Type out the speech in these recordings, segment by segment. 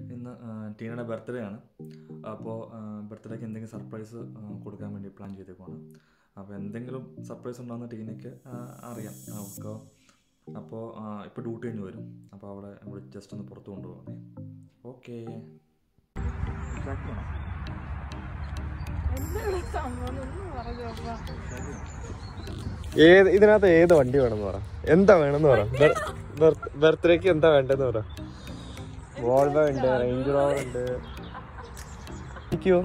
ഇന്ന് ആ, ടീനയുടെ ബർത്ത്ഡേ ആണ് അപ്പോൾ ബർത്ത്ഡേക്ക് എന്തെങ്കിലും സർപ്രൈസ് കൊടുക്കാൻ വേണ്ടി പ്ലാൻ ചെയ്തേക്കുവാണ് അപ്പോൾ എന്തെങ്കിലും സർപ്രൈസ് ഉണ്ടാകുന്ന ടീനയ്ക്ക് ആ, അറിയാം അവൾക്ക് അപ്പോൾ ഇപ്പോൾ ഡ്യൂട്ടി കഴിഞ്ഞ് വരും അപ്പോൾ അവിടെ ഇവിടെ ജസ്റ്റ് ഒന്ന് പുറത്ത് കൊണ്ടുപോകണേ ഓക്കേ എന്താണ് സംഭവം ഒന്ന് പറഞ്ഞോപ്പാ ഏത് ഇതിനകത്ത് ഏത് വണ്ടി വേണമെന്ന് പറ എന്താ വേണമെന്ന് പറ ബർത്ത്ഡേക്ക് എന്താ വേണ്ടെന്ന് പറ വോൾവോ ഉണ്ട് റേഞ്ച് റോവർ ഉണ്ട് ഇരിക്കുവോ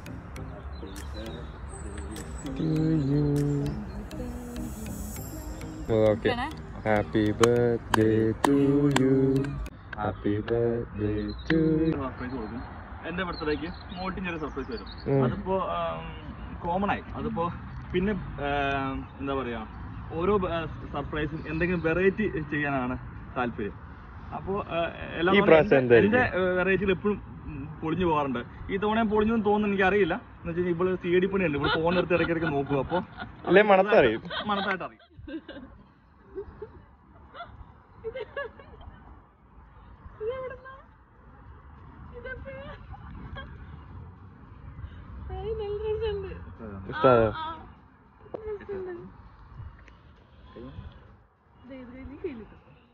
okay happy birthday to you happy birthday to surprise കൊടുക്കും എൻ്റെ ബർത്ത്ഡേക്ക് മോൾട്ടിൻ ചെറിയ സർപ്രൈസ് വരും ഉം. അതിപ്പോൾ കോമൺ ആയി അതിപ്പോൾ പിന്നെ ആം, എന്താ പറയുക ഓരോ സർപ്രൈസും എന്തെങ്കിലും വെറൈറ്റി ചെയ്യാനാണ് താല്പര്യം അപ്പോൾ എല്ലാം ഈ പ്രാവശ്യം എന്തായിരിക്കും? എൻ്റെ വെറൈറ്റിയിൽ എപ്പോഴും പൊളിഞ്ഞു പോകാറുണ്ട് ഈ തവണ പൊളിഞ്ഞു തോന്നുന്നു എനിക്ക് അറിയില്ല എന്ന് വെച്ച് കഴിഞ്ഞാൽ ഇപ്പോൾ സി ഡി പണി ഉണ്ട് ഇപ്പോൾ ഫോൺ എടുത്ത് ഇടയ്ക്കിടയ്ക്ക് നോക്കുക അപ്പോൾ അല്ലേ മണത്തറിയും മനസ്സായിട്ട് അറിയും ഇതെവിടുന്നാ? ഇതെപ്പഴാ? ഏയ് നല്ല രസമുണ്ട്. ഇഷ്ടമായോ ആ, രസമുണ്ട്. ദേ ഇത് കഴിഞ്ഞ് കയ്യിലിട്ടു.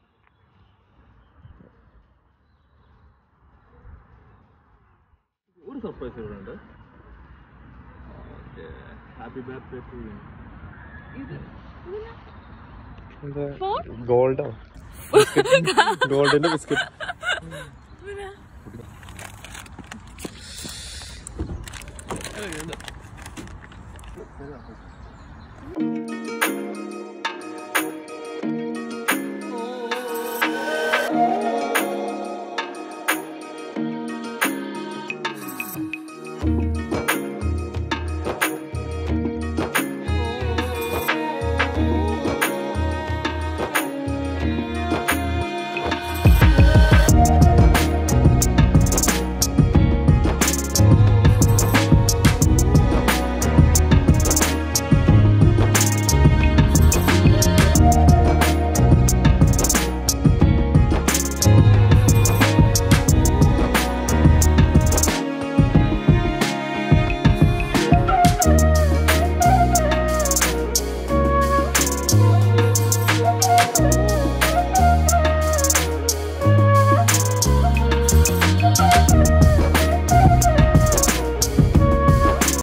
ഒരു സർപ്രൈസ് ഇവിടെ ഉണ്ട് ഹാപ്പി ബർത്ത്ഡേ ടു യു ഇത് ഇതെന്നാ? എന്താ ഗോൾഡോ ഗോൾഡിന്റെ ബിസ്ക്കറ്റ് ഇതെന്നാ?